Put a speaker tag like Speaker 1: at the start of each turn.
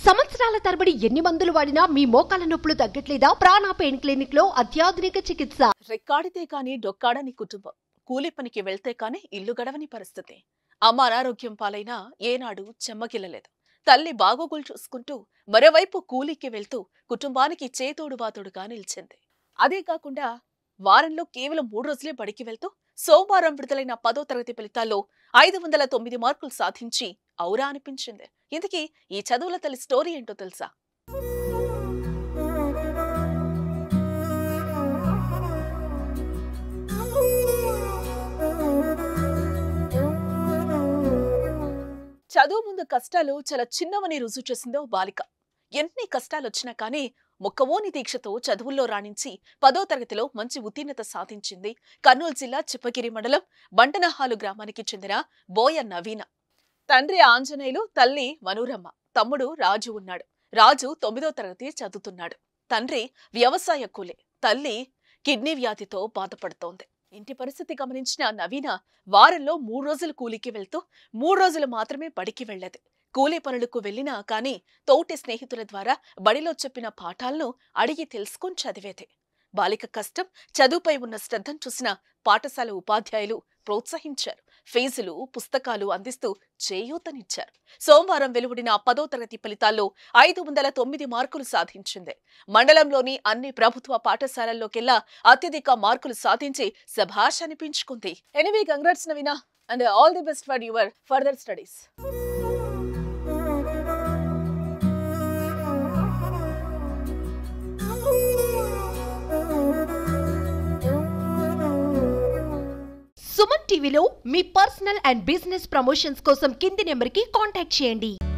Speaker 1: సంవత్సరాల తరబడి ఎన్ని మందులు వాడినా మీ మోకాల నొప్పులు తగ్గట్లేదా ప్రాణ పెయిన్ క్లినిక్ లో అత్యాధునిక చికిత్స
Speaker 2: రెక్కాడితే కాని డొక్కాడని కుటుంబం కూలి పనికి వెళ్తే కాని ఇల్లు గడవని పరిస్థితి అమ్మ అనారోగ్యం పాలైనా ఏనాడు చెమ్మగిల్లలేదు తల్లి బాగోగులు చూసుకుంటూ మరోవైపు కూలీకి వెళ్తూ కుటుంబానికి చేతోడు బాతోడుగా నిలిచింది అదే కాకుండా వారంలో కేవలం మూడు రోజులే బడికి వెళ్తూ సోమవారం విడుదలైన పదో తరగతి ఫలితాల్లో ఐదు వందల తొమ్మిది మార్కులు సాధించి ఔరా అనిపించింది ఇంతకీ ఈ చదువుల తల్లి స్టోరీ ఏంటో తెలుసా చదువు ముందు కష్టాలు చాలా చిన్నవని రుజువు చేసిందో బాలిక ఎన్ని కష్టాలు వచ్చినా కానీ మొక్కవోని దీక్షతో చదువుల్లో రాణించి పదో తరగతిలో మంచి ఉత్తీర్ణత సాధించింది కర్నూలు జిల్లా చిప్పగిరి మండలం బంటనహాలు గ్రామానికి చెందిన బోయ నవీన తండ్రి ఆంజనేయులు తల్లి మనూరమ్మ తమ్ముడు రాజు ఉన్నాడు రాజు తొమ్మిదో తరగతి చదువుతున్నాడు తండ్రి వ్యవసాయ కూలే తల్లి కిడ్నీ వ్యాధితో బాధపడుతోంది ఇంటి పరిస్థితి గమనించిన నవీన వారంలో మూడు రోజులు కూలికి వెళ్తూ మూడు రోజులు మాత్రమే బడికి వెళ్ళేది కూలీ పనులకు వెళ్ళినా కానీ తోటి స్నేహితుల ద్వారా బడిలో చెప్పిన పాఠాలను అడిగి తెలుసుకొని చదివేది బాలిక కష్టం చదువుపై ఉన్న శ్రద్ధను చూసిన పాఠశాల ఉపాధ్యాయులు ప్రోత్సహించారు ఫీజులు పుస్తకాలు అందిస్తూ చేయూతనిచ్చారు సోమవారం వెలువడిన పదో తరగతి ఫలితాల్లో ఐదు వందల తొమ్మిది మార్కులు సాధించింది మండలంలోని అన్ని ప్రభుత్వ పాఠశాలల్లోకెల్లా అత్యధిక మార్కులు సాధించి శభాష్ అనిపించుకుంది anyway congrats Naveena and all the best for your further studies
Speaker 1: Suman టీవీలో మీ పర్సనల్ అండ్ బిజినెస్ ప్రమోషన్స్ కోసం కింది నెంబర్ కి కాంటాక్ట్ చేయండి